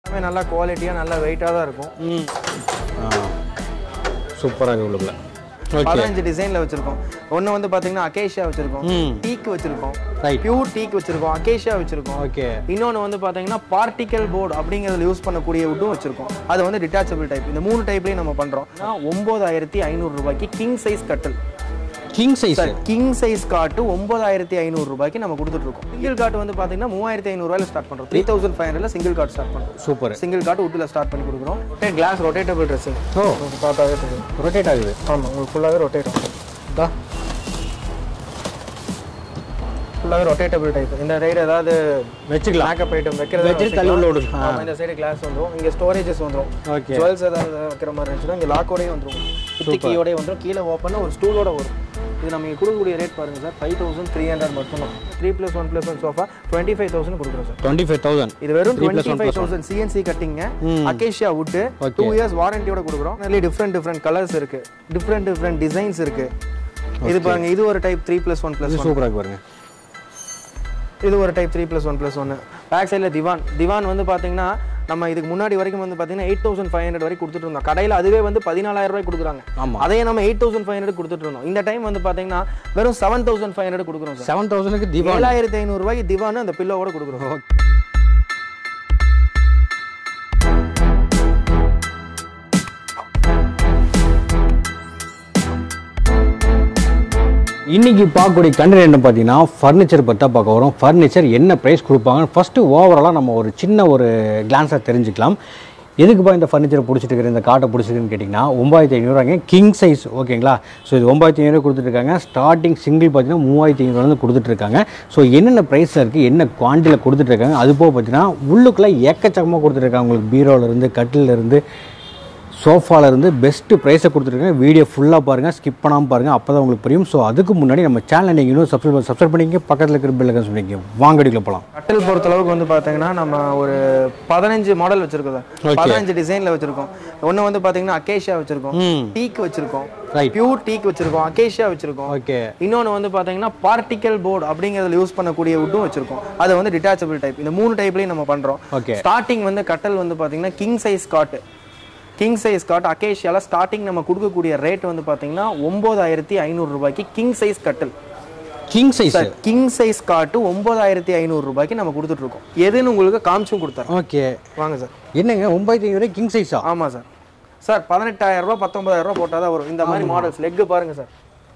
எல்லாமே நல்லா குவாலிட்டியாக நல்லா வெயிட்டாக தான் இருக்கும் ம் சூப்பராக இருக்கு உள்ளுக்குள்ள ஓகே பதினஞ்சு டிசைனில் வச்சிருக்கோம் ஒன்று வந்து பார்த்தீங்கன்னா அகேஷியா வச்சிருக்கோம் ம் டீக் வச்சிருக்கோம் ரைட் பியூர் டீக் வச்சிருக்கோம் அகேஷியா வச்சிருக்கோம் ஓகே இன்னொன்று வந்து பார்த்தீங்கன்னா பார்ட்டிக்கல் போர்டு அப்படிங்கிறதுல யூஸ் பண்ணக்கூடிய வுட்டும் வச்சிருக்கோம் அது வந்து டிட்டாச்சபிள் டைப் இந்த மூணு டைப்லையும் நம்ம பண்ணுறோம் ஒம்பதாயிரத்தி ஐநூறு ரூபாய்க்கு கிங் சைஸ் கட்டில் king size king size cot ஒன்பதாயிரத்தி ஐநூறு ரூபாய்க்கு நம்ம கொடுத்துட்டு இருக்கோம் சிங்கிள் காட்டு வந்து பார்த்தீங்கன்னா மூவாயிரத்தி ஐநூறுரூவாயில் ஸ்டார்ட் பண்ணுறோம் த்ரீ தௌசண்ட் ஃபைவ் ஹண்ட்ரட்ல சிங்கிள் கார்டு ஸ்டார்ட் பண்ணுறோம் சூப்பர் சிங்கிள் காட்டு உட்டில் ஸ்டார்ட் பண்ணி கொடுக்குறோம் கிளாஸ் ரொட்டேட்டபிள் ட்ரெஸ்ஸிங் ஓ பார்த்தாவே தெரியும் ரொட்டேட் ஆகுது ஆமாம் உங்களுக்கு ஃபுல்லாகவே ரொட்டேட் ஆகும் தா ஃபுல்லாகவே ரொட்டேட்டபிள் டைப் இந்த சைடு ஏதாவது வச்சுக்கலாம் மேக்கப் ஐட்டம் வைக்கிறது வச்சுட்டு தள்ளி உள்ள விடு. ஆமாம் இந்த சைடு கிளாஸ் வந்துடும் இங்கே ஸ்டோரேஜஸ் வந்துடும் ஓகே ஜுவல்ஸ் ஏதாவது வைக்கிற மாதிரி இருந்துச்சுன்னா இங்கே லாக்கோடயே வந்துடும் வித் கீயோடய வந்துடும் கீழே ஓப்பன் ஒரு ஸ்டூலோட வரும் இது நம்ம இங்க கொடுக்கக்கூடிய ரேட் பாருங்க sir five thousand three hundred மட்டும் தான் three plus one plus one sofa twenty five thousand கொடுக்குறோம் சார் டுவெண்ட்டி ஃபைவ் தௌசண்ட் இது வெறும் டுவெண்ட்டி ஃபைவ் தௌசண்ட் சிஎன்சி கட்டிங்க அகேஷியா வுட்டு டூ இயர்ஸ் வாரண்டியோட கொடுக்குறோம் நிறைய டிஃப்ரெண்ட் டிஃப்ரெண்ட் கலர்ஸ் இருக்கு டிஃப்ரெண்ட் டிஃப்ரெண்ட் டிசைன்ஸ் இருக்கு இது பாருங்க இது ஒரு type three plus one plus இது சூப்பராக இருக்கு பாருங்க இது ஒரு type three plus one plus ஒன்று பேக் சைடில் திவான் திவான் வந்து பார்த்தீங்கன்னா நம்ம இதுக்கு முன்னாடி வரைக்கும் வந்து பார்த்தீங்கன்னா எயிட் தௌசண்ட் ஃபைவ் ஹண்ட்ரட் வரைக்கும் கொடுத்துட்டு இருந்தோம் கடையில் அதுவே வந்து பதினாலாயிரம் ரூபாய் கொடுக்குறாங்க ஆமா அதே நம்ம எயிட் தௌசண்ட் ஃபைவ் ஹண்ட்ரட் கொடுத்துட்டு இருந்தோம் இந்த டைம் வந்து பார்த்தீங்கன்னா வெறும் செவன் தௌசண்ட் ஃபைவ் ஹண்ட்ரட் கொடுக்குறோம் சார் செவன் தௌசண்ட்க்கு தீபாவளி ஏழாயிரத்தி ஐநூறுரூவாய்க்கு திவான் அந்த பில்லோவோட கொடுக்குறோம் இன்னைக்கு பார்க்கக்கூடிய கண்டென்ட் என்ன பார்த்தீங்கன்னா ஃபர்னிச்சர் பற்றி தான் பார்க்க வரோம் ஃபர்னிச்சர் என்ன ப்ரைஸ் கொடுப்பாங்க ஃபஸ்ட்டு ஓவராலாக நம்ம ஒரு சின்ன ஒரு கிளான்ஸாக தெரிஞ்சுக்கலாம் எதுக்குப்பா இந்த ஃபர்னிச்சர் பிடிச்சிட்டு இருக்கிற இந்த காட்டை பிடிச்சிருக்குன்னு கேட்டிங்கன்னா ஒம்பாயிரத்தி ஐநூறுவாங்க கிங் சைஸ் ஓகேங்களா ஸோ இது ஒம்பாயிரத்தி ஐநூறு கொடுத்துட்ருக்காங்க ஸ்டார்டிங் சிங்கிள் பார்த்தீங்கன்னா மூவாயிரத்தி ஐநூறுலேருந்து கொடுத்துட்ருக்காங்க ஸோ என்னென்ன ப்ரைஸில் இருக்குது என்ன குவான்டிட்டியில் கொடுத்துட்ருக்காங்க அது போக பார்த்தீங்கன்னா உள்ளுக்குள்ளே எக்கச்சக்கமாக கொடுத்துட்ருக்காங்க உங்களுக்கு பீரோலேருந்து கட்டிலேருந்து சோஃபால இருந்து பெஸ்ட் ப்ரைஸை கொடுத்துருக்காங்க வீடியோ ஃபுல்லாக பாருங்கள் ஸ்கிப் பண்ணாமல் பாருங்கள் அப்போ தான் உங்களுக்கு புரியும் ஸோ அதுக்கு முன்னாடி நம்ம சேனலை நீங்கள் இன்னும் சப்ஸ்கிரைப் சப்ஸ்கிரைப் பண்ணிங்க பக்கத்தில் இருக்கிற பெல்லுக்கு சொல்லிங்க வாங்கடியில் போகலாம் கட்டில் பொறுத்த அளவுக்கு வந்து பார்த்தீங்கன்னா நம்ம ஒரு பதினஞ்சு மாடல் வச்சிருக்கோம் சார் பதினஞ்சு டிசைனில் வச்சிருக்கோம் ஒன்று வந்து பார்த்தீங்கன்னா அகேஷியா வச்சிருக்கோம் ம் டீக் வச்சிருக்கோம் ரைட் பியூர் டீக் வச்சிருக்கோம் அகேஷியா வச்சிருக்கோம் ஓகே இன்னொன்று வந்து பார்த்தீங்கன்னா பார்ட்டிக்கல் போர்டு அப்படிங்கிறதுல யூஸ் பண்ணக்கூடிய வுட்டும் வச்சிருக்கோம் அது வந்து டிட்டாச்சபிள் டைப் இந்த மூணு டைப்லையும் நம்ம பண்ணுறோம் ஓகே ஸ்டார்டிங் வந்து கட்டல் வந்து பார்த்தீங்கன்னா king size cot king size cot அகேஷியால ஸ்டார்டிங் நம்ம கொடுக்கக்கூடிய ரேட் வந்து பார்த்தீங்கன்னா ஒம்பதாயிரத்தி ஐநூறு ரூபாய்க்கு கிங் சைஸ் கட்டல் king size king size cot ஒம்பதாயிரத்தி ஐநூறு ரூபாய்க்கு நம்ம கொடுத்துட்டு இருக்கோம் எதுன்னு உங்களுக்கு காமிச்சும் கொடுத்தேன் ஓகே வாங்க சார் என்னங்க ஒம்பாயிரத்தி ஐநூறு கிங் சைஸா ஆமாம் சார் சார் பதினெட்டாயிரம் ரூபாய் பத்தொன்பதாயிரம் ரூபாய் போட்டால் தான் வரும் இந்த மாதிரி மாடல்ஸ் லெக் பாருங்க சார்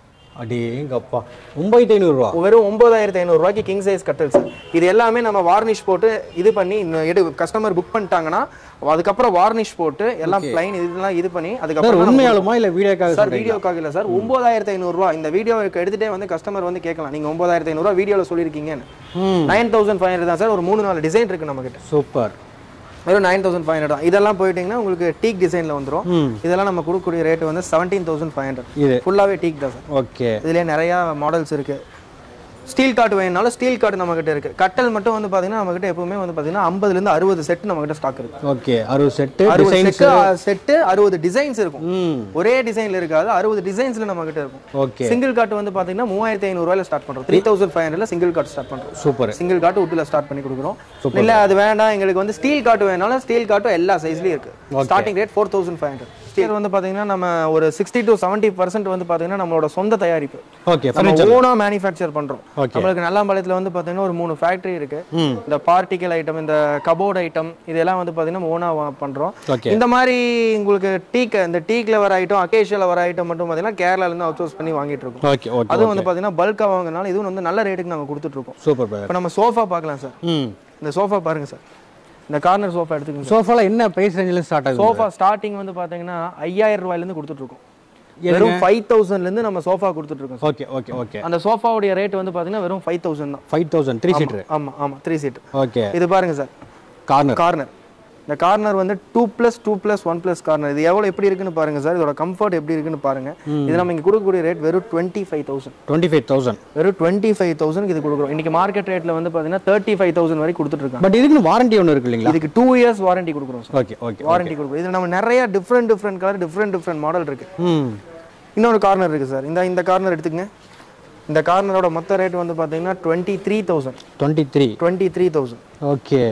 அடேங்கப்பா ஒம்பாயிரத்தி ஐநூறுரூவா வெறும் ஒன்பதாயிரத்தி ஐநூறுரூவாய்க்கு கிங் சைஸ் கட்டல் சார் இது எல்லாமே நம்ம வார்னிஷ் போட்டு இது பண்ணி இன்னும் எடு கஸ்டமர் புக் பண்ணிட்டாங்கன்னா அதுக்கப்புறம் வார்னிஷ் போட்டு எல்லாம் பிளைன் இதெல்லாம் இது பண்ணி சார் அதுக்கப்புறம் உண்மையாலுமா இல்லை வீடியோக்காக சார் வீடியோக்காக இல்லை சார் ஒன்பதாயிரத்தி ஐநூறுரூவா இந்த வீடியோ எடுத்துகிட்டே வந்து கஸ்டமர் வந்து கேட்கலாம் நீங்கள் ஒன்பதாயிரத்தி ஐநூறுரூவா வீடியோவில் சொல்லியிருக்கீங்கன்னு ம் நைன் தௌசண்ட் ஃபைவ் ஹண்ட்ரட் தான் சார் ஒரு மூணு நாலு டிசைன் இருக்குது நம்மக்கிட்ட சூப்பர் வெறும் நைன் தௌசண்ட் ஃபைவ் ஹண்ட்ரட் தான் இதெல்லாம் போயிட்டீங்கன்னா உங்களுக்கு டீக் டிசைனில் வந்துடும் ம் இதெல்லாம் நம்ம கொடுக்கக்கூடிய ரேட் வந்து செவன்டீன் தௌசண்ட் ஃபைவ் ஹண்ட்ரட் இது ஃபுல்லாகவே டீக் தான் சார் ஓகே இதுலேயே நிறையா மாடல்ஸ் இருக்குது ஸ்டீல் கார்டு வேணுனாலும் ஸ்டீல் கார்டு நம்மகிட்ட இருக்குது கட்டல் மட்டும் வந்து பார்த்தீங்கன்னா நம்மகிட்ட எப்பவுமே வந்து பார்த்தீங்கன்னா ஐம்பதுலேருந்து அறுபது செட் நம்மகிட்ட ஸ்டாக் இருக்குது ஓகே அறுபது செட்டு அறுபது டிசைன்ஸ் செட்டு செட்டு அறுபது டிசைன்ஸ் இருக்கும் ம் ஒரே டிசைனில் இருக்காது அறுபது டிசைன்ஸில் நம்மகிட்ட இருக்கும் ஓகே சிங்கிள் கார்டு வந்து பார்த்தீங்கன்னா மூவாயிரத்தி ஐநூறுரூவாயில் ஸ்டார்ட் பண்ணுறோம் த்ரீ தௌசண்ட் ஃபைவ் ஹண்ட்ரட்ல சிங்கிள் கார்டு ஸ்டார்ட் பண்ணுறோம் சூப்பர் சிங்கிள் காட்டு உட்டில் ஸ்டார்ட் பண்ணி கொடுக்குறோம் இல்லை அது வேண்டாம் எங்களுக்கு வந்து ஸ்டீல் காட்டு வேணாலும் ஸ்டீல் காட்டும் எல்லா சைஸ்லையும் இருக்கு starting rate four thousand five hundred steel வந்து பார்த்தீங்கன்னா நம்ம ஒரு சிக்ஸ்டி டு செவன்ட்டி பர்சன்ட் வந்து பார்த்தீங்கன்னா நம்மளோட சொந்த தயாரிப்பு ஓகே நம்ம ஓனாக மேனுஃபேக்சர் பண்ணுறோம் Okay. நம்மளுக்கு நல்லாம்பாளையத்தில் வந்து பார்த்தீங்கன்னா ஒரு மூணு ஃபேக்ட்ரி இருக்கு ம் இந்த பார்ட்டிக்கல் ஐட்டம் இந்த கபோர்ட் ஐட்டம் இதெல்லாம் வந்து பார்த்தீங்கன்னா ஓனாக பண்ணுறோம் ஓகே இந்த மாதிரி உங்களுக்கு டீக் இந்த டீக்ல வர ஐட்டம் அகேஷியால வர ஐட்டம் மட்டும் பார்த்தீங்கன்னா கேரளால இருந்து அவுட் பண்ணி வாங்கிட்டு இருக்கோம் ஓகே ஓகே அதுவும் வந்து பார்த்தீங்கன்னா பல்கா வாங்கினால இதுவும் வந்து நல்ல ரேட்டுக்கு நாங்கள் கொடுத்துட்டு இருக்கோம் சூப்பர் பிரதர் இப்போ நம்ம சோஃபா பார்க்கலாம் சார் ம் இந்த சோஃபா பாருங்க சார் இந்த கார்னர் சோஃபா எடுத்துக்கோங்க சோஃபால என்ன பிரைஸ் ரேஞ்சில் ஸ்டார்ட் ஆகுது சோஃபா ஸ்டார்டிங் வந்து பார்த்தீங்கன்னா ஐயாயிரம் ரூபாயிலேருந்து கொடுத்துட்டு இருக்கோம் வெறும் ஃபைவ் தௌசண்ட்லேருந்து நம்ம சோஃபா கொடுத்துட்டு இருக்கோம் ஓகே ஓகே ஓகே அந்த சோஃபாவுடைய ரேட் வந்து பார்த்தீங்கன்னா வெறும் ஃபைவ் தௌசண்ட் தான் ஃபைவ் தௌசண்ட் த்ரீ சீட்டர் ஆமாம் ஆமாம் த்ரீ சீட் ஓகே இது பாருங்க சார் கார்னர் கார்னர் இந்த கார்னர் வந்து two plus two plus one plus corner இது எவ்வளோ எப்படி இருக்குன்னு பாருங்க சார் இதோட கம்ஃபர்ட் எப்படி இருக்குன்னு பாருங்க இது நம்ம இங்கே கொடுக்கக்கூடிய ரேட் வெறும் twenty five thousand twenty five thousand வெறும் டுவெண்ட்டி ஃபைவ் தௌசண்ட் இது கொடுக்குறோம் இன்னைக்கு மார்க்கெட் ரேட்ல வந்து பார்த்தீங்கன்னா தேர்ட்டி ஃபைவ் தௌசண்ட் வரைக்கும் கொடுத்துட்டு இருக்காங்க பட் இதுக்குன்னு வாரண்டி ஒன்று இருக்கு இல்லைங்களா இதுக்கு டூ இயர்ஸ் வாரண்டி கொடுக்குறோம் சார் ஓகே ஓகே வாரண்டி கொடுக்குறோம் இது நம்ம நிறைய different different colour different different model இருக்கு ம் இன்னொரு கார்னர் இருக்கு சார் இந்த இந்த கார்னர் எடுத்துக்கங்க இந்த கார்னரோட மொத்த ரேட் வந்து பார்த்தீங்கன்னா twenty three thousand twenty three twenty three thousand okay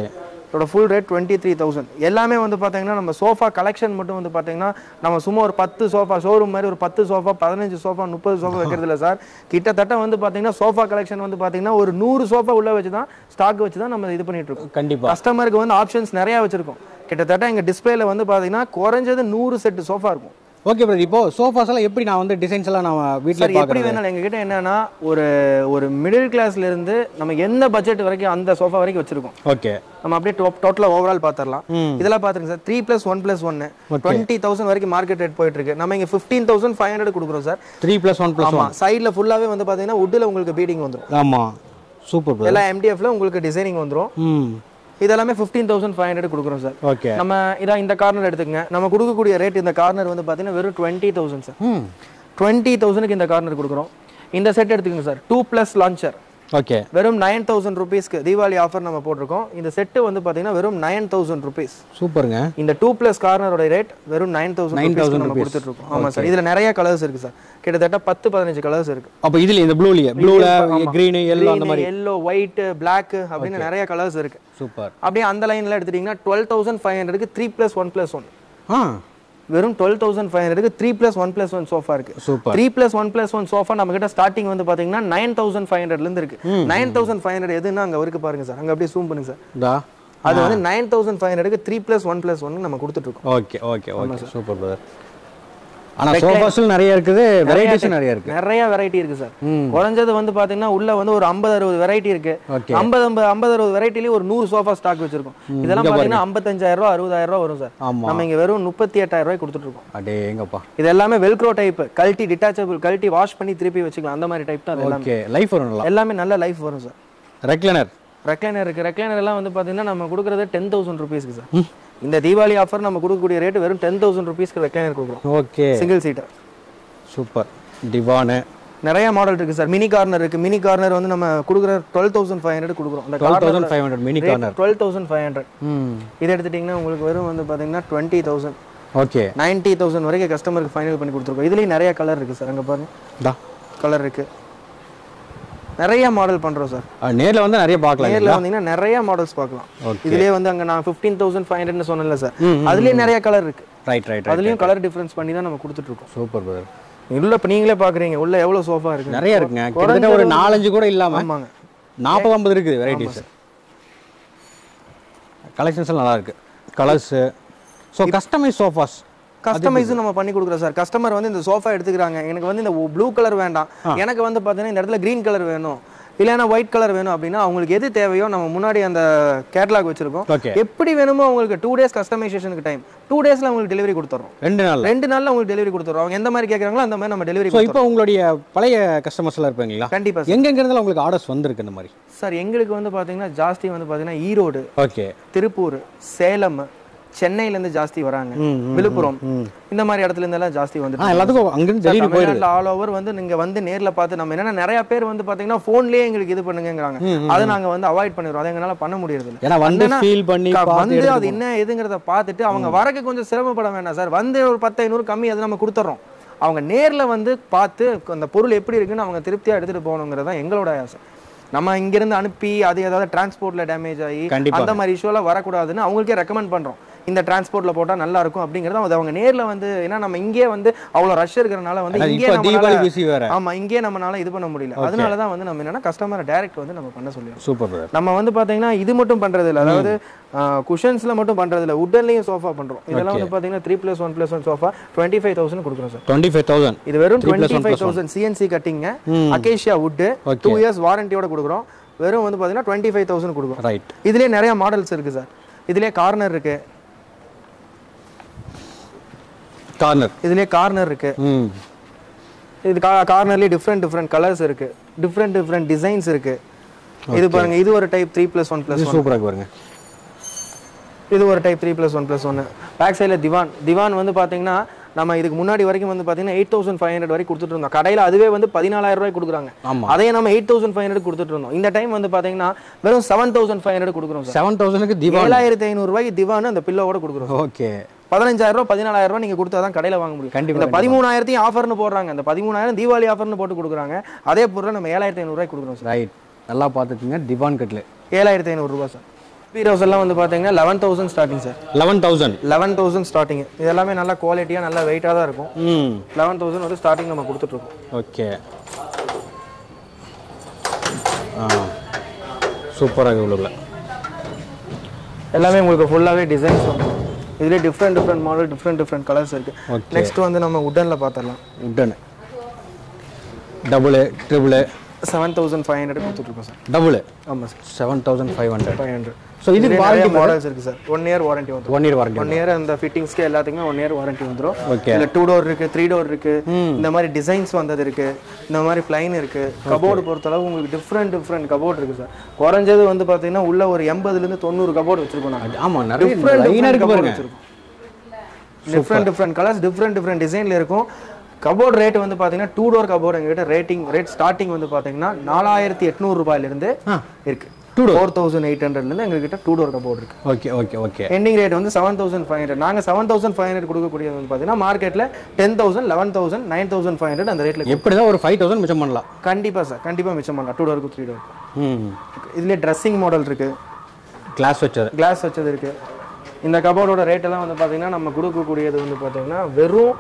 இதோட full rate twenty three thousand எல்லாமே வந்து பார்த்தீங்கன்னா நம்ம சோஃபா கலெக்ஷன் மட்டும் வந்து பார்த்தீங்கன்னா நம்ம சும்மா ஒரு பத்து சோஃபா ஷோரூம் மாதிரி ஒரு பத்து சோஃபா பதினஞ்சு சோஃபா முப்பது சோஃபா வைக்கிறது இல்லை சார் கிட்டத்தட்ட வந்து பார்த்தீங்கன்னா சோஃபா கலெக்ஷன் வந்து பார்த்தீங்கன்னா ஒரு நூறு சோஃபா உள்ள வச்சு தான் ஸ்டாக் வச்சு தான் நம்ம இது பண்ணிட்டு இருக்கோம் கண்டிப்பா கஸ்டமருக்கு வந்து ஆப்ஷன்ஸ் நிறைய வச்சிருக்கோம் கிட்டத்தட்ட எங்க டிஸ்பிளேல வந்து பாத்தீங்கன்னா குறைஞ்சது நூறு செட்டு சோஃபா இருக்கும் ஓகே பிரதர் இப்போ சோஃபாஸ் எல்லாம் எப்படி நான் வந்து டிசைன்ஸ் எல்லாம் நான் வீட்டில் சார் எப்படி பார்க்குறேன் வேணாலும் எங்ககிட்ட என்னன்னா ஒரு ஒரு மிடில் கிளாஸ்ல இருந்து நம்ம எந்த பட்ஜெட் வரைக்கும் அந்த சோஃபா வரைக்கும் வச்சிருக்கோம் ஓகே நம்ம அப்படியே டோட்டலாக ஓவரால் பார்த்துடலாம் ம். இதெல்லாம் பார்த்துருங்க sir three plus one plus ஒன்று டுவெண்ட்டி தௌசண்ட் வரைக்கும் மார்க்கெட் ரேட் போயிட்டு இருக்கு நம்ம இங்க ஃபிஃப்டீன் தௌசண்ட் ஃபைவ் ஹண்ட்ரட் கொடுக்குறோம் sir three plus one plus ஆமா சைடில் ஃபுல்லாவே வந்து பாத்தீங்கன்னா வுட்டில் உங்களுக்கு பீடிங் வந்துரும் ஆமாம் சூப்பர் பிரதர் எல்லாம் எம்டிஎஃப்ல உங்களுக்கு டிசைனிங் வந்துரும் ம் இதெல்லாமே ஃபிஃப்டீன் தௌசண்ட் ஃபைவ் ஹண்ட்ரட் கொடுக்குறோம் சார் ஓகே நம்ம இதான் இந்த கார்னர் எடுத்துக்கங்க நம்ம கொடுக்கக்கூடிய ரேட் இந்த கார்னர் வந்து பார்த்தீங்கன்னா வெறும் டுவெண்ட்டி தௌசண்ட் சார் ம் டுவெண்ட்டி தௌசண்ட்க்கு இந்த கார்னர் கொடுக்குறோம் இந்த செட் எடுத்துக்கங்க sir two plus lounger okay வெறும் நைன் தௌசண்ட் ருபீஸ்க்கு தீபாவளி ஆஃபர் நம்ம போட்டிருக்கோம் இந்த செட்டு வந்து பார்த்தீங்கன்னா வெறும் நைன் தௌசண்ட் ருபீஸ் சூப்பருங்க இந்த டூ ப்ளஸ் கார்னரோட ரேட் வெறும் நைன் தௌசண்ட் 9,000 நம்ம கொடுத்துட்டு இருக்கோம் ஆமாம் சார் இதில் நிறைய கலர்ஸ் இருக்கு சார் கிட்டத்தட்ட பத்து பதினஞ்சு கலர்ஸ் இருக்கு அப்போ இதில் இந்த ப்ளூலியே ப்ளூவில் க்ரீனு எல்லோ அந்த மாதிரி எல்லோ ஒயிட் பிளாக் அப்படின்னு நிறைய கலர்ஸ் இருக்கு சூப்பர் அப்படியே அந்த லைன்ல எடுத்துட்டீங்கன்னா டுவெல் தௌசண்ட் ஃபைவ் ஹண்ட்ரட்க்கு three plus one plus one ஆ வெறும் டுவெல் தௌசண்ட் ஃபைவ் ஹண்ட்ரட்க்கு three plus one plus one sofa இருக்கு super three plus one plus one sofa நம்ம கிட்ட ஸ்டார்டிங் வந்து பாத்தீங்கன்னா நைன் தௌசண்ட் ஃபைவ் ஹண்ட்ரட்லேருந்து இருக்கு நைன் தௌசண்ட் ஃபைவ் ஹண்ட்ரட் எதுன்னா அங்கே இருக்கு பாருங்க சார் அங்கே அப்படியே ஜூம் பண்ணுங்க சார் தா அது வந்து நைன் தௌசண்ட் ஃபைவ் ஹண்ட்ரட்க்கு three plus one plus one நம்ம கொடுத்துட்டு இருக்கோம் okay okay okay super brother ஆனால் சோஃபாஸில் நிறைய இருக்குது வெரைட்டிஸும் நிறைய இருக்குது நிறைய வெரைட்டி இருக்கு சார் ம் குறைஞ்சது வந்து பாத்தீங்கன்னா உள்ள வந்து ஒரு ஐம்பது அறுபது வெரைட்டி இருக்கு ஓகே ஐம்பது ஐம்பது ஐம்பது அறுபது வெரைட்டிலேயே ஒரு நூறு சோஃபா ஸ்டாக் வச்சிருக்கோம் இதெல்லாம் பாத்தீங்கன்னா ஐம்பத்தஞ்சாயிரம் ரூபா அறுபதாயிரம் ரூபா வரும் சார் ஆமாம் நம்ம இங்க வெறும் முப்பத்தி எட்டாயிரம் ரூபாய் கொடுத்துட்டு இருக்கோம் அடே எங்கப்பா இது எல்லாமே வெல்க்ரோ டைப் கழட்டி டிட்டாச்சபிள் கழட்டி வாஷ் பண்ணி திருப்பி வச்சுக்கலாம் அந்த மாதிரி டைப் தான் அது எல்லாமே ஓகே லைஃப் வரும் நல்லா எல்லாமே நல்ல லைஃப் வரும் சார் ரெக்லைனர் ரெக்லைனர் இருக்கு ரெக்லைனர் எல்லாம் வந்து பாத்தீங்கன்னா நம்ம கொடுக்குறது டென் தௌசண்ட் ருபீஸ்க்கு சார் இந்த தீபாவளி ஆஃபர் நம்ம கொடுக்கக்கூடிய ரேட் வெறும் டென் தௌசண்ட் ருபீஸ்க்கு ரெக்லைனர் கொடுக்குறோம் okay single seater super divan நிறைய மாடல் இருக்கு சார் மினி கார்னர் இருக்கு மினி கார்னர் வந்து நம்ம கொடுக்குற டுவெல் தௌசண்ட் ஃபைவ் ஹண்ட்ரட் கொடுக்குறோம் அந்த twelve thousand five hundred mini corner twelve thousand five hundred ம் இது எடுத்துட்டிங்கன்னா உங்களுக்கு வெறும் வந்து பார்த்தீங்கன்னா twenty thousand okay ninety thousand வரைக்கும் கஸ்டமருக்கு ஃபைனல் பண்ணி கொடுத்துருக்கோம் இதுலேயும் நிறைய கலர் இருக்குது சார் அங்கே பாருங்க தா கலர் இருக்கு நிறைய மாடல் பண்ணுறோம் சார் நேரில் வந்து நிறைய பார்க்கலாம் நேரில் வந்தீங்கன்னா நிறைய மாடல்ஸ் பார்க்கலாம் Okay. இதுலேயே வந்து அங்கே நான் ஃபிஃப்டீன் தௌசண்ட் ஃபைவ் ஹண்ட்ரட்னு சொன்னேன்ல சார் அதுலேயே நிறைய கலர் இருக்கு ரைட் ரைட் ரைட் அதுலேயும் கலர் டிஃப்ரென்ஸ் பண்ணி தான் நம்ம கொடுத்துட்ருக்கோம் சூப்பர் பிரதர் உள்ள இப்போ நீங்களே பார்க்குறீங்க உள்ள எவ்வளோ சோஃபா இருக்கு நிறைய இருக்குங்க கிட்டத்தட்ட ஒரு நாலஞ்சு கூட இல்லாமல் ஆமாங்க நாற்பது ஐம்பது இருக்குது வெரைட்டிஸ் கலெக்ஷன்ஸ் நல்லா இருக்கு கலர்ஸு ஸோ கஸ்டமைஸ் சோஃபாஸ் கஸ்டமைஸும் நம்ம பண்ணி கொடுக்குறோம் சார் கஸ்டமர் வந்து இந்த சோஃபா எடுத்துக்கிறாங்க எனக்கு வந்து இந்த ப்ளூ கலர் வேண்டாம் எனக்கு வந்து பார்த்தீங்கன்னா இந்த இடத்துல க்ரீன் கலர் வேணும் இல்லைன்னா ஒயிட் கலர் வேணும் அப்படின்னா அவங்களுக்கு எது தேவையோ நம்ம முன்னாடி அந்த கேட்லாக் வச்சிருக்கோம் ஓகே எப்படி வேணுமோ அவங்களுக்கு டூ டேஸ் கஸ்டமைசேஷனுக்கு டைம் டூ டேஸ்ல உங்களுக்கு டெலிவரி கொடுத்துறோம் ரெண்டு நாள் ரெண்டு நாள்ல உங்களுக்கு டெலிவரி கொடுத்துறோம் அவங்க எந்த மாதிரி கேட்குறாங்களோ அந்த மாதிரி நம்ம டெலிவரி ஸோ இப்போ உங்களுடைய பழைய கஸ்டமர்ஸ் எல்லாம் இருப்பாங்களா கண்டிப்பா சார் எங்கெங்க இருந்தாலும் உங்களுக்கு ஆர்டர்ஸ் வந்திருக்கு இந்த மாதிரி சார் எங்களுக்கு வந்து பார்த்தீங்கன்னா ஜாஸ்தி வந்து பார்த்தீங்கன்னா ஈரோடு ஓகே திருப்பூர் சேலம் சென்னையில இருந்து ஜாஸ்தி வராங்க ம், ம், விழுப்புரம் ம். இந்த மாதிரி இடத்துல இருந்தெல்லாம் ஜாஸ்தி ஆ வந்துட்டு எல்லாத்துக்கும் அங்கிருந்து டெலிவரி போயிடுது தமிழ்நாட்டில் ஆல் ஓவர் வந்து நீங்க வந்து நேர்ல பார்த்து நம்ம என்னன்னா நிறைய பேர் வந்து பாத்தீங்கன்னா போன்லயே எங்களுக்கு இது பண்ணுங்கங்கறாங்க அதை நாங்க வந்து அவாய்ட் பண்ணிடுறோம் அதை எங்களால பண்ண முடியறது இல்ல ஏன்னா வந்து அண்ணனா, ஃபீல் பண்ணி க- பார்த்து வந்து எடுத்து அது என்ன எதுங்கிறத பார்த்துட்டு அவங்க வரக்கு கொஞ்சம் சிரமப்பட வேண்டாம் சார் வந்து ஒரு பத்து ஐநூறு கம்மி அதை நம்ம கொடுத்துட்றோம் அவங்க நேர்ல வந்து பார்த்து அந்த பொருள் எப்படி இருக்குன்னு அவங்க திருப்தியா எடுத்துட்டு போகணுங்கிறது தான் எங்களோட ஆசை நம்ம இங்கிருந்து அனுப்பி அது ஏதாவது டிரான்ஸ்போர்ட்ல டேமேஜ் ஆகி கண்டிப்பா. அந்த மாதிரி இஷ்யூலாம் வரக்கூடாதுன்னு அவங்களுக்கே ரெக்கமெண்ட் பண்றோம் இந்த டிரான்ஸ்போர்ட்ல போட்டா நல்லா இருக்கும் அப்படிங்கறத அது அவங்க நேர்ல வந்து ஏன்னா நம்ம இங்கே வந்து அவ்வளவு ரஷ் இருக்கிறனால வந்து அதான் இங்கே இப்போ தீபாவளி நம்மளால பிஸி வேற ஆமா இங்கே நம்மனால இது பண்ண முடியல அதனால தான் வந்து நம்ம என்னன்னா கஸ்டமரை டைரக்ட் வந்து நம்ம பண்ண சொல்லிடுறோம் சூப்பர் பிரதர் நம்ம வந்து பாத்தீங்கன்னா இது மட்டும் பண்றது இல்ல அதாவது குஷன்ஸ்ல மட்டும் பண்றது இல்ல உட்டன்லயும் சோஃபா பண்றோம் இதெல்லாம் வந்து பாத்தீங்கன்னா three plus one plus one sofa twenty five thousand கொடுக்குறோம் சார் டுவெண்ட்டி ஃபைவ் தௌசண்ட் இது வெறும் 3 plus twenty 1 five plus 1. Thousand CNC கட்டிங்க ம். Acacia wood Okay. Two years வாரண்டியோட கொடுக்குறோம் வெறும் வந்து பாத்தீங்கன்னா டுவெண்ட்டி ஃபைவ் தௌசண்ட் கொடுக்குறோம் ரைட் இதுலயே நிறைய மாடல்ஸ் இருக்கு சார் இதுலயே கார்னர் இருக்கு கார்னர் இதுலயே கார்னர் இருக்கு ம் இது கார்னர்லயே டிஃப்ரெண்ட் டிஃப்ரெண்ட் கலர்ஸ் இருக்கு டிஃப்ரெண்ட் டிஃப்ரெண்ட் டிசைன்ஸ் இருக்கு இது பாருங்க இது ஒரு type three plus one plus இது சூப்பராக பாருங்க இது ஒரு type three plus one plus ஒன்று பேக் சைடில் திவான் திவான் வந்து பார்த்தீங்கன்னா நம்ம இதுக்கு முன்னாடி வரைக்கும் வந்து பார்த்தீங்கன்னா எயிட் தௌசண்ட் ஃபைவ் ஹண்ட்ரட் வரைக்கும் கொடுத்துட்டு இருந்தோம் கடையில் அதுவே வந்து பதினாலாயிரம் ரூபாய் கொடுக்குறாங்க ஆமா அதையே நம்ம எயிட் தௌசண்ட் ஃபைவ் ஹண்ட்ரட் கொடுத்துட்டு இருந்தோம் இந்த டைம் வந்து பார்த்தீங்கன்னா வெறும் செவன் தௌசண்ட் ஃபைவ் ஹண்ட்ரட் கொடுக்குறோம் சார் செவன் தௌசண்ட்க்கு தீபாவளி ஏழாயிரத்தி ஐநூறுரூவாய்க்கு திவான் அந்த பில்லோட கொடுக்குறோம் ஓகே பதினஞ்சாயிரம் ரூபாய் பதினாலாயிரம் ரூபாய் நீங்கள் கொடுத்தா தான் கடையில் வாங்க முடியும் கண்டிப்பா, இந்த பதிமூணாயிரத்தையும் ஆஃபர்னு போடுறாங்க இந்த பதிமூணாயிரம் தீபாவளி ஆஃபர்னு போட்டு கொடுக்குறாங்க அதே பொருளை நம்ம ஏழாயிரத்தி ஐநூறுரூவாய்க்கு கொடுக்குறோம் சார் ரைட் நல்லா பார்த்துக்குங்க திவான் கட்லு ஏழாயிரத்தி ஐநூறுரூவா சார் பீரோஸ் எல்லாம் வந்து பார்த்தீங்கன்னா eleven thousand starting sir eleven thousand eleven thousand starting இது எல்லாமே நல்ல குவாலிட்டியாக நல்ல வெயிட்டாக தான் இருக்கும் ம் லெவன் தௌசண்ட் வந்து ஸ்டார்டிங் நம்ம கொடுத்துட்ருக்கோம் ஓகே ஆ சூப்பராக இவ்வளோ எல்லாமே உங்களுக்கு ஃபுல்லாகவே டிசைன்ஸ் வரும் இதுலேயே different different model different different colours இருக்குது Okay. நெக்ஸ்ட் வந்து நம்ம உட்டனில் பார்த்துடலாம் wooden double triple seven thousand five hundred கொடுத்துட்ருக்கோம் சார் டபுளு ஆமாம் sir seven thousand five hundred five hundred so இதுக்கு வாரண்டி மாடல்ஸ் இருக்குது சார் ஒன் இயர் வாரண்டி வந்துடும் one year warranty one year அந்த ஃபிட்டிங்ஸ்க்கு எல்லாத்துக்குமே ஒன் இயர் வாரண்டி வந்துடும் Okay. இல்ல டூ டோர் இருக்கு த்ரீ டோர் இருக்கு இந்த மாதிரி டிசைன்ஸ் வந்தது இருக்கு இந்த மாதிரி பிளைன் இருக்கு கபோர்டு பொறுத்தளவு உங்களுக்கு டிஃப்ரெண்ட் டிஃப்ரெண்ட் கபோர்ட் இருக்கு சார் குறைஞ்சது வந்து பாத்தீங்கன்னா உள்ள ஒரு எண்பதுல இருந்து தொண்ணூறு கபோர்டு வச்சிருக்கோம் நாங்க ஆமாம் நிறைய டிஃப்ரெண்ட் லைனாக இருக்கு பாருங்க different different colours different different டிசைன்ல இருக்கும் கபோர்ட் ரேட் வந்து பாத்தீங்கன்னா டூ டோர் கபோர்டு எங்ககிட்ட ரேட்டிங் ரேட் ஸ்டார்டிங் வந்து பாத்தீங்கன்னா நாலாயிரத்தி எட்நூறு ரூபாயில இருந்து இருக்கு Two ஃபோர் தௌசண்ட் எயிட் ஹண்ட்ரட்ல இருந்து எங்ககிட்ட டூ டோர் கபோர்டு இருக்கு okay okay okay ending rate வந்து செவன் தௌசண்ட் ஃபைவ் ஹண்ட்ரட் நாங்கள் செவன் தௌசண்ட் ஃபைவ் ஹண்ட்ரட் கொடுக்கக்கூடியது வந்து பார்த்தீங்கன்னா மார்க்கெட்டில் ten thousand eleven thousand nine thousand five hundred அந்த ரேட்டில் எப்படி தான் ஒரு ஃபைவ் தௌசண்ட் மிச்சம் பண்ணலாம் கண்டிப்பாக சார் கண்டிப்பாக மிச்சம் பண்ணலாம் டூ டோருக்கு த்ரீ டோர் ம் இதுலேயே ட்ரெஸ்ஸிங் மாடல் இருக்குது கிளாஸ் வச்சது கிளாஸ் வச்சது இருக்குது இந்த கபோர்டோட ரேட்டெல்லாம் வந்து பார்த்தீங்கன்னா நம்ம கொடுக்கக்கூடியது வந்து பார்த்தீங்கன்னா வெறும்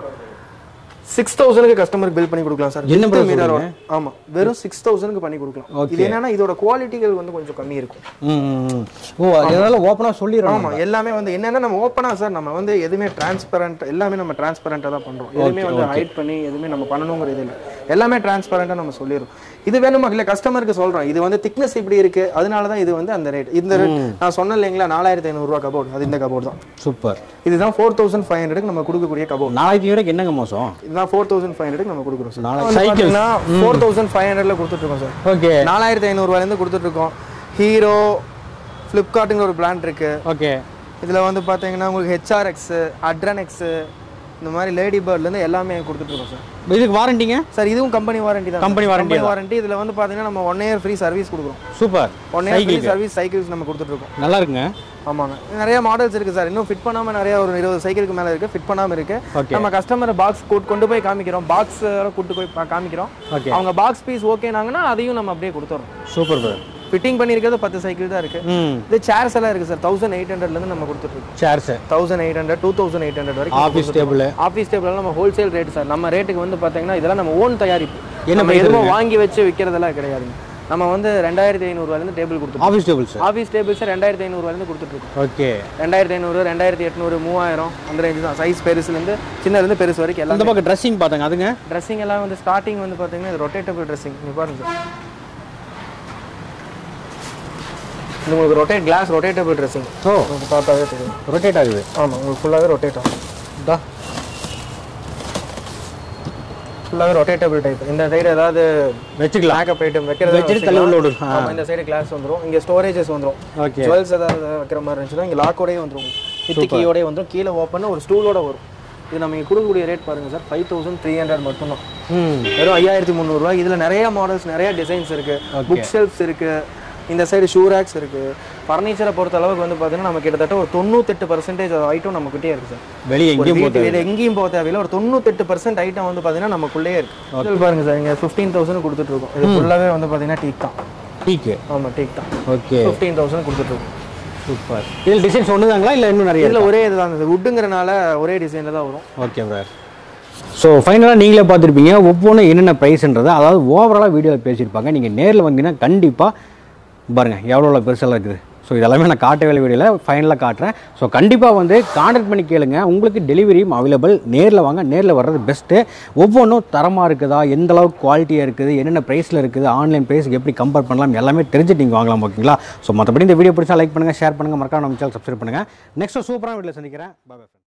சிக்ஸ் தௌசண்ட்க்கு கஸ்டமருக்கு பில் பண்ணி கொடுக்கலாம் சார் என்ன bro மீட்டரோட ஆமாம் வெறும் சிக்ஸ் தௌசண்ட்க்கு பண்ணி கொடுக்கலாம் இது என்னன்னா இதோட குவாலிட்டிகள் வந்து கொஞ்சம் கம்மி இருக்கும் ம் ம், ம். ஓ இதனால ஓப்பனாக சொல்லிடுறோம் ஆமா எல்லாமே வந்து என்னன்னா நம்ம ஓப்பனா சார் நம்ம வந்து எதுவுமே டிரான்ஸ்பரண்ட் எல்லாமே நம்ம டிரான்ஸ்பரண்டா தான் பண்றோம் எதுவுமே வந்து ஹைட் பண்ணி எதுவுமே நம்ம பண்ணணுங்கிற இது இல்லை எல்லாமே டிரான்ஸ்பரண்டா நம்ம சொல்லிடுறோம் இது வேணுமா இல்ல கஸ்டமருக்கு சொல்றோம் இது வந்து திக்னஸ் இப்படி இருக்கு அதனால தான் இது வந்து அந்த ரேட் இந்த rate நான் சொன்னேன் இல்லைங்களா நாலாயிரத்தி ஐநூறுரூவா கபோர்ட் அது இந்த கபோர்ட் தான் சூப்பர் இதுதான் ஃபோர் தௌசண்ட் ஃபைவ் ஹண்ட்ரட் நம்ம கொடுக்கக்கூடிய கபோர்ட் நாளைக்கு வரைக்கும் என்னங்க மோசம் இதுதான் ஃபோர் தௌசண்ட் ஃபைவ் ஹண்ட்ரட் நம்ம கொடுக்குறோம் சார் நாளைக்கு சைக்கிள் ஃபோர் தௌசண்ட் ஃபைவ் ஹண்ட்ரட்ல கொடுத்துட்டு இருக்கோம் சார் ஓகே நாலாயிரத்தி ஐநூறுரூவாலேருந்து கொடுத்துட்டு இருக்கோம் ஹீரோ ஃப்ளிப்கார்ட்டுங்கிற ஒரு பிராண்ட் இருக்கு ஓகே இதில் வந்து பார்த்தீங்கன்னா உங்களுக்கு ஹெச்ஆர்எக்ஸு அட்ரனெக்ஸு இந்த மாதிரி லேடி பேர்ட்லேருந்து எல்லாமே கொடுத்துட்ருக்கோம் சார் இதுக்கு வாரண்டிங்க சார் இதுவும் கம்பெனி வாரண்டி தான் Company warranty கம்பெனி வாரண்டி இதில் வந்து பார்த்தீங்கன்னா நம்ம ஒன் இயர் ஃப்ரீ சர்வீஸ் கொடுக்குறோம் super one year free service cycles நம்ம கொடுத்துட்ருக்கோம் நல்லா இருக்குங்க ஆமாங்க நிறைய மாடல்ஸ் இருக்குது சார் இன்னும் ஃபிட் பண்ணாமல் நிறைய ஒரு இருபது சைக்கிளுக்கு மேலே இருக்குது ஃபிட் பண்ணாமல் இருக்குது Okay. நம்ம கஸ்டமரை பாக்ஸ் கொண்டு போய் காமிக்கிறோம் பாக்ஸ் கூட்டு போய் பா- காமிக்கிறோம் ஓகே அவங்க பாக்ஸ் பீஸ் ஓகேனாங்கன்னா அதையும் நம்ம அப்படியே கொடுத்துறோம் சூப்பர் பிரதர் ஃபிட்டிங் பண்ணியிருக்கிறது பத்து சைக்கிள் தான் இருக்குது ம் இது சேர்ஸ் எல்லாம் இருக்குது சார் தௌசண்ட் எயிட் ஹண்ட்ரட்லேருந்து நம்ம கொடுத்துட்ருக்கோம் chairs thousand eight hundred two thousand eight hundred வரைக்கும் ஆஃபீஸ் டேபிள் ஆஃபீஸ் டேபிள் நம்ம ஹோல்சேல் ரேட் சார் நம்ம ரேட்டுக்கு வந்து பார்த்தீங்கன்னா இதெல்லாம் நம்ம ஓன் தயாரிப்பு என்ன நம்ம எதுவும் வாங்கி வச்சு விற்கிறதெல்லாம் கிடையாதுங்க நம்ம வந்து ரெண்டாயிரத்தி ஐநூறுவாலேருந்து டேபிள் கொடுத்துருக்கோம் ஆஃபீஸ் டேபிள்ஸ் ஆஃபீஸ் டேபிள்ஸ் ரெண்டாயிரத்தி ஐநூறுவாலேருந்து கொடுத்துட்ருக்கோம் ஓகே ரெண்டாயிரத்தி ஐநூறு ரெண்டாயிரத்தி எட்நூறு மூவாயிரம் அந்த ரேஞ்சு தான் சைஸ் பெருசுலேருந்து சின்னதுலேருந்து பெருசு வரைக்கும் எல்லாம் அந்த பக்கம் ட்ரெஸ்ஸிங் பார்த்தாங்க அதுங்க ட்ரெஸ்ஸிங் எல்லாம் வந்து ஸ்டார்டிங் வந்து பார்த்தீங்கன்னா இது ரொட்டேட்டபிள் ட்ரெஸ்ஸிங் நீ பாருங்க சார் இது உங்களுக்கு ரொட்டேட் கிளாஸ் ரொட்டேட்டபிள் ட்ரெஸ்ஸிங் ஓ உங்களுக்கு பார்த்தாவே தெரியும் ரொட்டேட் ஆகுது ஆமாம் உங்களுக்கு ஃபுல்லாகவே ரொட்டேட் ஆகும் தா ஃபுல்லாகவே ரொட்டேட்டபிள் டைப் இந்த சைடு ஏதாவது வச்சுக்கலாம் மேக்கப் ஐட்டம் வைக்கிறது வச்சுட்டு தள்ளி உள்ள விடு. ஆ. ஆமா இந்த சைடு கிளாஸ் வந்துரும் இங்க ஸ்டோரேஜஸ் வந்துரும் ஓகே ஜுவல்ஸ் ஏதாவது வைக்கிற மாதிரி இருந்துச்சுன்னா இங்க லாக்கோடயே வந்துரும் வித் கீயோடய வந்துரும் கீழே ஓப்பன் ஒரு ஸ்டூலோட வரும் இது நம்ம இங்க கொடுக்கக்கூடிய ரேட் பாருங்க sir five thousand three hundred மட்டும்தான் ம் வெறும் ஐயாயிரத்தி முந்நூறுரூவா இதுல நிறைய மாடல்ஸ் நிறைய டிசைன்ஸ் இருக்கு புக் ஷெல்ஃப்ஸ் இருக்கு இந்த சைடு ஷூ ரேக்ஸ் இருக்கு ஃபர்னிச்சரை பொறுத்த அளவுக்கு வந்து பார்த்தீங்கன்னா நம்ம கிட்டத்தட்ட ஒரு தொண்ணூத்தெட்டு பர்சன்டேஜ் ஐட்டம் நம்மக்கிட்டே இருக்கு சார் வெளியே ஒரு எங்கேயும் வீட்டு வெளியே எங்கேயும் போக தேவையில்ல ஒரு தொண்ணூத்தெட்டு பர்சன்ட் ஐட்டம் வந்து பார்த்தீங்கன்னா நமக்குள்ளேயே இருக்கு இது பாருங்க சார் இங்க ஃபிஃப்டீன் தௌசண்ட் கொடுத்துட்டு இருக்கோம் இது ஃபுல்லாகவே வந்து பார்த்தீங்கன்னா டீக் தான் டீக்கு ஆமா டீக் தான் ஓகே ஃபிஃப்டீன் தௌசண்ட் கொடுத்துட்டு இருக்கோம் சூப்பர் இதில் டிசைன்ஸ் ஒன்றுதாங்களா இல்லை இன்னும் நிறைய இதில் ஒரே இதுதான் இது வுட்டுங்கிறனால ஒரே டிசைனில் தான் வரும் ஓகே பிரதர் ஸோ ஃபைனலாக நீங்களே பார்த்துருப்பீங்க ஒவ்வொன்றும் என்னென்ன ப்ரைஸ்ன்றதை அதாவது ஓவராலாக வீடியோவில் பேசியிருப்பாங்க நீங்கள் நேரில் வந்தீங்கன்னா கண்டிப்பாக பாருங்கள் எவ்வளோ பெருசெல்லாம் இருக்குது ஸோ இதெல்லாமே நான் காட்டவே வீடியோவில் ஃபைனலாக காட்டுறேன் ஸோ கண்டிப்பாக வந்து கான்டாக்ட் பண்ணி கேளுங்க உங்களுக்கு டெலிவரியும் அவைலபிள் நேரில் வாங்க நேரில் வர்றது பெஸ்ட்டு ஒவ்வொன்றும் தரமாக இருக்குதா எந்த அளவுக்கு குவாலிட்டியாக இருக்குது என்னென்ன ப்ரைஸில் இருக்குது ஆன்லைன் ப்ரைஸுக்கு எப்படி கம்பேர் பண்ணலாம் எல்லாமே தெரிஞ்சுட்டு நீங்கள் வாங்கலாம் ஓகேங்களா ஸோ மற்றபடி இந்த வீடியோ பிடிச்சா லைக் பண்ணுங்கள் ஷேர் பண்ணுங்கள் மறக்காம நம்ம சேனல் சப்ஸ்கிரைப் பண்ணுங்கள் நெக்ஸ்ட் சூப்பரான வீடியோவில் சந்திக்கிறேன் பாய்